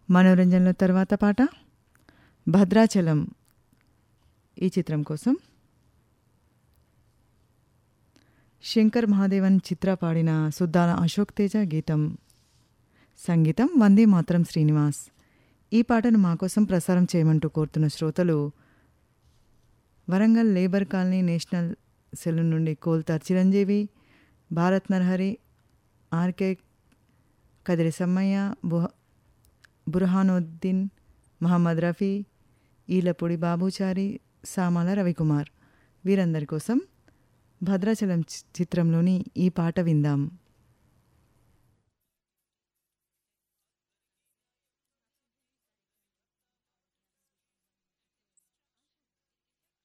మనోరంజన్లో తర్వాత పాట భద్రాచలం ఈ చిత్రం కోసం శంకర్ మహాదేవన్ చిత్ర పాడిన సుద్దాల అశోక్ తేజ గీతం సంగీతం వందే మాత్రం శ్రీనివాస్ ఈ పాటను మా కోసం ప్రసారం చేయమంటూ కోరుతున్న శ్రోతలు Warangal labour colony national salon నుండి కోల్తార్ చిరంజీవి భారత్ నర్హరి ఆర్కే కదిరి సమ్మయ్య బుహ బుర్హానుద్దీన్ మహమ్మద్ రఫీ ఈలపూడి బాబుచారి సామాల రవికుమార్ వీరందరి కోసం భద్రాచలం చి- చిత్రంలోని ఈ పాట విందాం